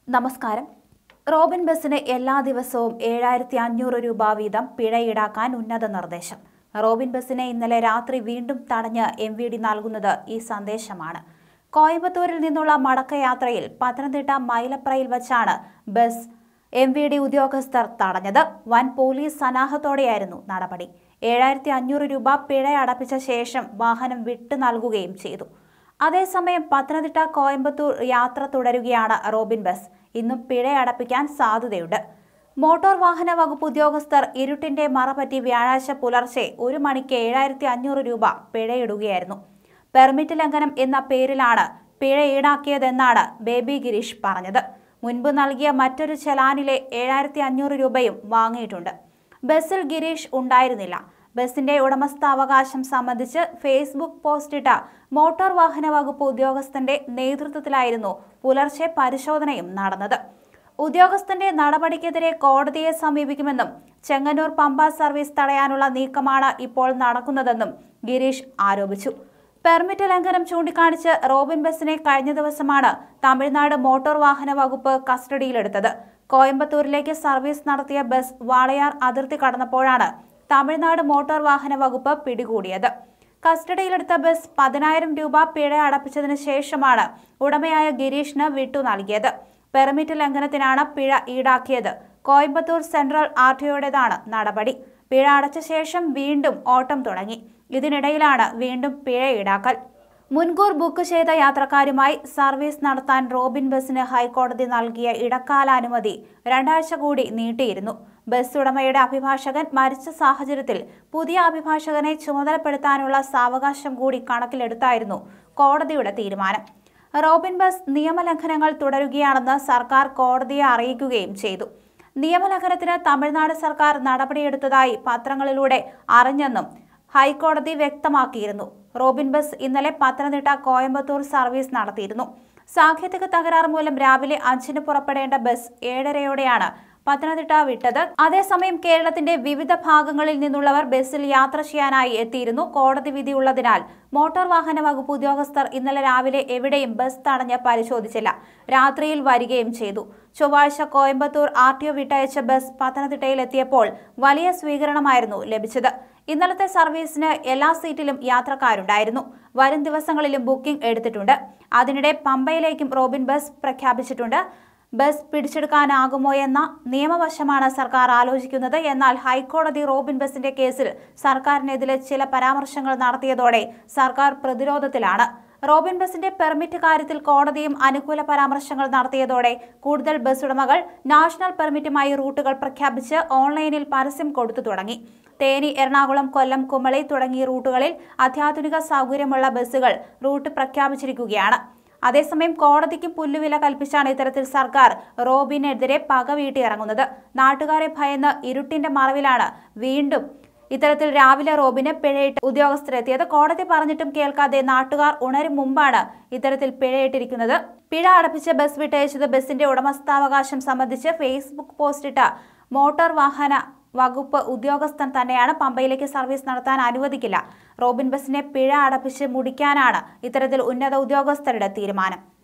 നമസ്കാരം റോബിൻ ബസിന് എല്ലാ ദിവസവും ഏഴായിരത്തി അഞ്ഞൂറ് രൂപ വീതം പിഴ ഈടാക്കാൻ ഉന്നത നിർദ്ദേശം റോബിൻ ബസിനെ ഇന്നലെ രാത്രി വീണ്ടും തടഞ്ഞ് എം വി ഡി നൽകുന്നത് ഈ സന്ദേശമാണ് കോയമ്പത്തൂരിൽ നിന്നുള്ള മടക്കയാത്രയിൽ പത്തനംതിട്ട മൈലപ്രയിൽ വച്ചാണ് ബസ് എം വി ഡി ഉദ്യോഗസ്ഥർ തടഞ്ഞത് വൻ പോലീസ് സന്നാഹത്തോടെയായിരുന്നു നടപടി ഏഴായിരത്തി അഞ്ഞൂറ് രൂപ പിഴ അടപ്പിച്ച ശേഷം വാഹനം വിട്ടു നൽകുകയും ചെയ്തു അതേസമയം പത്തനംതിട്ട കോയമ്പത്തൂർ യാത്ര തുടരുകയാണ് റോബിൻ ബസ് ഇന്നും പിഴ അടപ്പിക്കാൻ സാധ്യതയുണ്ട് മോട്ടോർ വാഹന വകുപ്പ് ഉദ്യോഗസ്ഥർ ഇരുട്ടിന്റെ മറപറ്റി വ്യാഴാഴ്ച പുലർച്ചെ ഒരു മണിക്ക് ഏഴായിരത്തി അഞ്ഞൂറ് രൂപ പിഴയിടുകയായിരുന്നു പെർമിറ്റ് ലംഘനം എന്ന പേരിലാണ് പിഴ ഈടാക്കിയതെന്നാണ് ബേബി ഗിരീഷ് പറഞ്ഞത് മുൻപ് നൽകിയ മറ്റൊരു ചലാനിലെ ഏഴായിരത്തി അഞ്ഞൂറ് രൂപയും വാങ്ങിയിട്ടുണ്ട് ബസ്സിൽ ഗിരീഷ് ഉണ്ടായിരുന്നില്ല ബസിന്റെ ഉടമസ്ഥാവകാശം സംബന്ധിച്ച് ഫേസ്ബുക്ക് പോസ്റ്റിട്ട മോട്ടോർ വാഹന വകുപ്പ് ഉദ്യോഗസ്ഥന്റെ നേതൃത്വത്തിലായിരുന്നു പുലർച്ചെ പരിശോധനയും നടന്നത് ഉദ്യോഗസ്ഥന്റെ നടപടിക്കെതിരെ കോടതിയെ സമീപിക്കുമെന്നും ചെങ്ങന്നൂർ പമ്പ സർവീസ് തടയാനുള്ള നീക്കമാണ് ഇപ്പോൾ നടക്കുന്നതെന്നും ഗിരീഷ് ആരോപിച്ചു പെർമിറ്റ് ലംഘനം ചൂണ്ടിക്കാണിച്ച് റോബിൻ ബസിനെ കഴിഞ്ഞ ദിവസമാണ് തമിഴ്നാട് മോട്ടോർ വാഹന വകുപ്പ് കസ്റ്റഡിയിലെടുത്തത് കോയമ്പത്തൂരിലേക്ക് സർവീസ് നടത്തിയ ബസ് വാളയാർ അതിർത്തി കടന്നപ്പോഴാണ് തമിഴ്നാട് മോട്ടോർ വാഹന വകുപ്പ് പിടികൂടിയത് കസ്റ്റഡിയിലെടുത്ത ബസ് പതിനായിരം രൂപ പിഴ അടപ്പിച്ചതിന് ശേഷമാണ് ഉടമയായ ഗിരീഷിന് വിട്ടു നൽകിയത് പെർമിറ്റ് ലംഘനത്തിനാണ് പിഴ ഈടാക്കിയത് കോയമ്പത്തൂർ സെൻട്രൽ ആർ ടിഒയുടേതാണ് നടപടി പിഴ അടച്ച ശേഷം വീണ്ടും ഓട്ടം തുടങ്ങി ഇതിനിടയിലാണ് വീണ്ടും പിഴ ഈടാക്കൽ മുൻകൂർ ബുക്ക് ചെയ്ത യാത്രക്കാരുമായി സർവീസ് നടത്താൻ റോബിൻ ബസിന് ഹൈക്കോടതി നൽകിയ ഇടക്കാലാനുമതി രണ്ടാഴ്ച കൂടി നീട്ടിയിരുന്നു ബസ് ഉടമയുടെ അഭിഭാഷകൻ മരിച്ച സാഹചര്യത്തിൽ പുതിയ അഭിഭാഷകനെ ചുമതലപ്പെടുത്താനുള്ള സാവകാശം കൂടി കണക്കിലെടുത്തായിരുന്നു കോടതിയുടെ തീരുമാനം റോബിൻ ബസ് നിയമലംഘനങ്ങൾ തുടരുകയാണെന്ന് സർക്കാർ കോടതിയെ അറിയിക്കുകയും ചെയ്തു നിയമലംഘനത്തിന് തമിഴ്നാട് സർക്കാർ നടപടിയെടുത്തതായി പത്രങ്ങളിലൂടെ അറിഞ്ഞെന്നും ഹൈക്കോടതി വ്യക്തമാക്കിയിരുന്നു റോബിൻ ബസ് ഇന്നലെ പത്തനംതിട്ട കോയമ്പത്തൂർ സർവീസ് നടത്തിയിരുന്നു സാങ്കേതിക തകരാർ മൂലം രാവിലെ അഞ്ചിന് പുറപ്പെടേണ്ട ബസ് ഏഴരയോടെയാണ് പത്തനംതിട്ട വിട്ടത് അതേസമയം കേരളത്തിന്റെ വിവിധ ഭാഗങ്ങളിൽ നിന്നുള്ളവർ ബസ്സിൽ യാത്ര ചെയ്യാനായി എത്തിയിരുന്നു കോടതി വിധിയുള്ളതിനാൽ മോട്ടോർ വാഹന വകുപ്പ് ഉദ്യോഗസ്ഥർ ഇന്നലെ രാവിലെ എവിടെയും ബസ് തടഞ്ഞ് പരിശോധിച്ചില്ല രാത്രിയിൽ വരികയും ചെയ്തു ചൊവ്വാഴ്ച കോയമ്പത്തൂർ ആർ ടി ഒ വിട്ടയച്ച ബസ് പത്തനംതിട്ടയിൽ എത്തിയപ്പോൾ വലിയ സ്വീകരണമായിരുന്നു ലഭിച്ചത് ഇന്നലത്തെ സർവീസിന് എല്ലാ സീറ്റിലും യാത്രക്കാരുണ്ടായിരുന്നു വരും ദിവസങ്ങളിലും ബുക്കിംഗ് എടുത്തിട്ടുണ്ട് അതിനിടെ പമ്പയിലേക്കും റോബിൻ ബസ് പ്രഖ്യാപിച്ചിട്ടുണ്ട് ബസ് പിടിച്ചെടുക്കാനാകുമോ എന്ന നിയമവശമാണ് സർക്കാർ ആലോചിക്കുന്നത് എന്നാൽ ഹൈക്കോടതി റോബിൻ ബസിന്റെ കേസിൽ സർക്കാരിനെതിരെ ചില പരാമർശങ്ങൾ നടത്തിയതോടെ സർക്കാർ പ്രതിരോധത്തിലാണ് റോബിൻ ബസിന്റെ പെർമിറ്റ് കാര്യത്തിൽ കോടതിയും അനുകൂല പരാമർശങ്ങൾ നടത്തിയതോടെ കൂടുതൽ ബസ് ഉടമകൾ നാഷണൽ പെർമിറ്റുമായി റൂട്ടുകൾ പ്രഖ്യാപിച്ച് ഓൺലൈനിൽ പരസ്യം കൊടുത്തു തുടങ്ങി തേനി എറണാകുളം കൊല്ലം കുമളി തുടങ്ങിയ റൂട്ടുകളിൽ അത്യാധുനിക സൗകര്യമുള്ള ബസ്സുകൾ റൂട്ട് പ്രഖ്യാപിച്ചിരിക്കുകയാണ് അതേസമയം കോടതിക്ക് പുല്ലുവില കൽപ്പിച്ചാണ് ഇത്തരത്തിൽ സർക്കാർ റോബിനെതിരെ പക വീട്ടിയിറങ്ങുന്നത് നാട്ടുകാരെ ഭയന്ന് ഇരുട്ടിന്റെ മറവിലാണ് വീണ്ടും ഇത്തരത്തിൽ രാവിലെ റോബിന് പിഴയിട്ട് ഉദ്യോഗസ്ഥരെത്തിയത് കോടതി പറഞ്ഞിട്ടും കേൾക്കാതെ നാട്ടുകാർ ഉണരും മുമ്പാണ് ഇത്തരത്തിൽ പിഴയിട്ടിരിക്കുന്നത് പിഴ അടപ്പിച്ച് ബസ് വിട്ടയച്ചത് ബസിന്റെ ഉടമസ്ഥാവകാശം സംബന്ധിച്ച് ഫേസ്ബുക്ക് പോസ്റ്റിട്ട മോട്ടോർ വാഹന വകുപ്പ് ഉദ്യോഗസ്ഥൻ തന്നെയാണ് പമ്പയിലേക്ക് സർവീസ് നടത്താൻ അനുവദിക്കില്ല റോബിൻ ബസിനെ പിഴ അടപ്പിച്ച് മുടിക്കാനാണ് ഇത്തരത്തിൽ ഉന്നത ഉദ്യോഗസ്ഥരുടെ തീരുമാനം